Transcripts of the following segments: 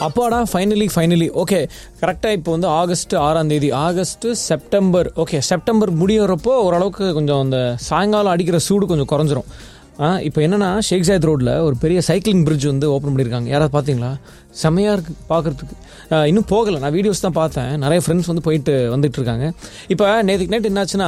அப்பாடா finally finally okay கரெக்டாக இப்போ வந்து ஆகஸ்ட் ஆறாம் தேதி ஆகஸ்ட் செப்டம்பர் ஓகே செப்டம்பர் முடியறப்போ ஓரளவுக்கு கொஞ்சம் அந்த சாயங்காலம் அடிக்கிற சூடு கொஞ்சம் குறைஞ்சிரும் ஆ இப்போ என்னன்னா ஷேக் ஜாயத் ரோட்டில் ஒரு பெரிய சைக்கிளிங் பிரிட்ஜ் வந்து ஓப்பன் பண்ணியிருக்காங்க யாராவது பார்த்தீங்களா செம்மையாக இருக்குது பார்க்குறதுக்கு இன்னும் போகலை நான் வீடியோஸ் தான் பார்த்தேன் நிறைய ஃப்ரெண்ட்ஸ் வந்து போயிட்டு வந்துட்டு இருக்காங்க இப்போ நேற்றுக்கு நைட் என்னாச்சுன்னா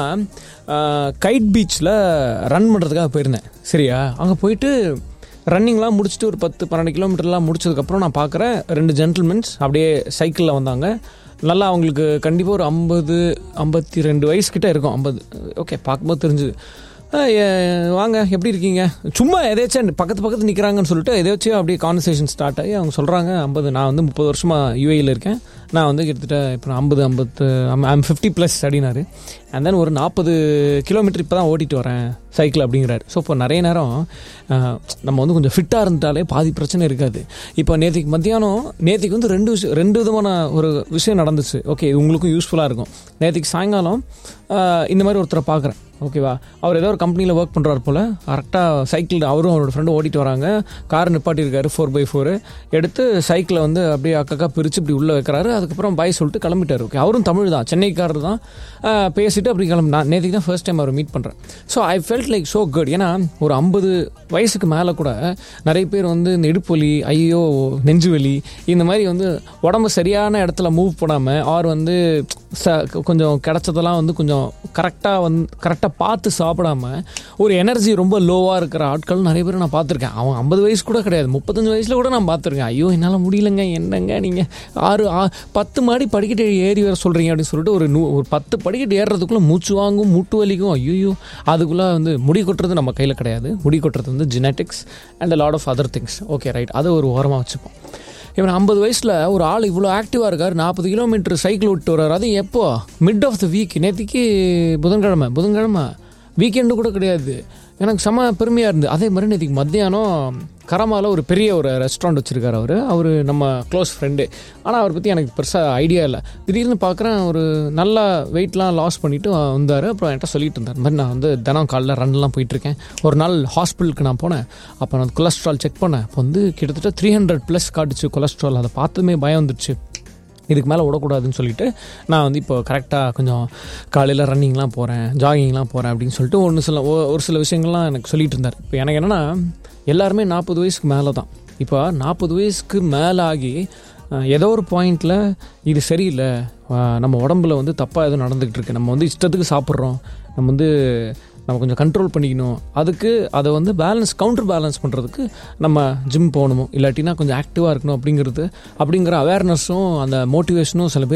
கைட் பீச்சில் ரன் பண்ணுறதுக்காக போயிருந்தேன் சரியா அங்கே போயிட்டு ரன்னிங்லாம் முடிச்சுட்டு ஒரு பத்து பன்னெண்டு கிலோமீட்டர்லாம் முடிச்சதுக்கப்புறம் நான் பார்க்குறேன் ரெண்டு ஜென்டில்மென்ஸ் அப்படியே சைக்கிளில் வந்தாங்க நல்லா அவங்களுக்கு கண்டிப்பாக ஒரு ஐம்பது ஐம்பத்தி ரெண்டு வயசு கிட்ட இருக்கும் ஐம்பது ஓகே பார்க்கும்போது தெரிஞ்சுது "ஆ, ஏ- வாங்க எப்படி இருக்கீங்க சும்மா எதாச்சும் பக்கத்து பக்கத்து நிற்கிறாங்கன்னு சொல்லிட்டு எதாச்சும் அப்படியே கான்வர்சேஷன் ஸ்டார்ட் ஆகி அவங்க சொல்கிறாங்க ஐம்பது நான் வந்து முப்பது வருஷமாக யூஏயில் இருக்கேன் நான் வந்து கிட்டத்தட்ட இப்போ ஐம்பது ஐம்பத்து ஐம் ஃபிஃப்டி ப்ளஸ் அப்படின்னாரு அண்ட் தென் ஒரு நாற்பது கிலோமீட்டர் இப்போ தான் ஓட்டிட்டு வரேன் சைக்கிள் அப்படிங்கிறாரு ஸோ இப்போ நிறைய நேரம் ஆஹ், நம்ம வந்து கொஞ்சம் ஃபிட்டாக இருந்துட்டாலே பாதி பிரச்சனை இருக்காது இப்போ நேற்றுக்கு மத்தியானம் நேற்றுக்கு வந்து ரெண்டு விஷயம் ரெண்டு விதமான ஒரு விஷயம் நடந்துச்சு ஓகே இது உங்களுக்கும் யூஸ்ஃபுல்லாக இருக்கும் நேற்றுக்கு சாயங்காலம் ஆஹ், இந்த மாதிரி ஒருத்தரை பார்க்குறேன் ஓகேவா அவர் ஏதோ ஒரு கம்பெனியில் ஒர்க் பண்ணுறாரு போல் கரெக்டாக சைக்கிள் அவரும் அவரோட ஃப்ரெண்டும் ஓட்டிட்டு வராங்க கார் நிப்பாட்டியிருக்காரு ஃபோர் பை ஃபோரு எடுத்து சைக்கிளை வந்து அப்படியே அக்கக்கா பிரித்து இப்படி உள்ளே வைக்கிறாரு அதுக்கப்புறம் பாய் சொல்லிட்டு கிளம்பிட்டார் ஓகே அவரும் தமிழ் தான் சென்னைக்காரர் தான் ஆஹ், பேசிட்டு அப்படி கிளம்பினா நேற்றுக்கு தான் ஃபர்ஸ்ட் டைம் அவர் மீட் பண்ணுறேன் so I felt like so good ஏன்னா ஒரு ஐம்பது வயசுக்கு மேலே கூட நிறைய பேர் வந்து இந்த இடுப்பு வலி ஐயோ நெஞ்சு வலி இந்த மாதிரி வந்து உடம்பு சரியான இடத்துல மூவ் பண்ணாமல் ஆர் வந்து ச கொஞ்சம் கிடைச்சதெல்லாம் வந்து கொஞ்சம் கரெக்டாக வந்து கரெக்டாக பார்த்து சாப்பிடாம ஒரு எனர்ஜி ரொம்ப லோவாக இருக்கிற ஆட்கள் நிறைய பேர் நான் பார்த்துருக்கேன் அவன் ஐம்பது வயசு கூட கிடையாது முப்பத்தஞ்சு வயசில் கூட நான் பார்த்துருக்கேன் ஐயோ என்னால் முடியலங்க என்னங்க நீங்கள் ஆறு ஆ- பத்து மாடி படிக்கட்டு ஏறி வர சொல்கிறீங்க அப்படின்னு சொல்லிட்டு ஒரு நூ ஒரு பத்து படிக்கட்டு ஏறுறதுக்குள்ளே மூச்சு வாங்கும் மூட்டு வலிக்கும் ஐயோ அதுக்குள்ளே வந்து முடி கொட்டுறது நம்ம கையில் கிடையாது முடி கொட்டுறது வந்து genetics and lot of other things okay right அதை ஒரு ஓரமாக வச்சுப்போம் இவன் ஐம்பது வயசில் ஒரு ஆள் இவ்வளோ ஆக்டிவாக இருக்கார் நாற்பது கிலோமீட்டர் சைக்கிள் விட்டு வர்றாரு அது எப்போ மிட் ஆஃப் த வீக் நேற்றுக்கு புதன்கிழமை புதன்கிழமை வீக்கெண்டு கூட கிடையாது எனக்கு செம பெருமையாக இருந்து அதே மாதிரி நேற்றுக்கு மத்தியானம் கரமாவில் ஒரு பெரிய ஒரு ரெஸ்டாரண்ட் வச்சுருக்காரு அவர் அவர் நம்ம க்ளோஸ் ஃப்ரெண்டு ஆனால் அவரை பற்றி எனக்கு பெருசாக ஐடியா இல்லை திடீர்னு பார்க்குறேன் ஒரு நல்லா வெயிட்லாம் லாஸ் பண்ணிவிட்டு வந்தார் அப்புறம் என்கிட்ட சொல்லிட்டு இருந்தார் இந்த மாதிரி நான் வந்து தினம் காலைல ரன்லாம் போயிட்டுருக்கேன் ஒரு நாள் ஹாஸ்பிட்டலுக்கு நான் போனேன் அப்போ நான் கொலஸ்ட்ரால் செக் பண்ணேன் அப்போ வந்து கிட்டத்தட்ட த்ரீ ஹண்ட்ரட் ப்ளஸ் காட்டுச்சு கொலஸ்ட்ரால் அதை பார்த்ததுமே பயம் வந்துடுச்சு இதுக்கு மேலே விடக்கூடாதுன்னு சொல்லிட்டு நான் வந்து இப்போ கரெக்டாக கொஞ்சம் காலையில் ரன்னிங்லாம் போகிறேன் ஜாகிங்லாம் போகிறேன் அப்படின்னு சொல்லிட்டு ஒன்று சில ஒ- ஒரு சில விஷயங்கள்லாம் எனக்கு சொல்லிட்டு இருந்தார் இப்போ எனக்கு என்னென்னா எல்லாருமே நாற்பது வயசுக்கு மேலே தான் இப்போ நாற்பது வயசுக்கு மேலே ஆகி அஹ், ஏதோ ஒரு பாயிண்டில் இது சரியில்லை அஹ், நம்ம உடம்புல வந்து தப்பாக எதுவும் நடந்துக்கிட்டு இருக்கு நம்ம வந்து இஷ்டத்துக்கு சாப்பிட்றோம் நம்ம வந்து நம்ம கொஞ்சம் கண்ட்ரோல் பண்ணிக்கணும் அதுக்கு அதை வந்து பேலன்ஸ் கவுண்டர் பேலன்ஸ் பண்ணுறதுக்கு நம்ம ஜிம் போகணுமோ இல்லாட்டினா கொஞ்சம் ஆக்டிவாக இருக்கணும் அப்படிங்கிறது அப்படிங்கிற அவேர்னஸும் அந்த மோட்டிவேஷனும் சில பேர்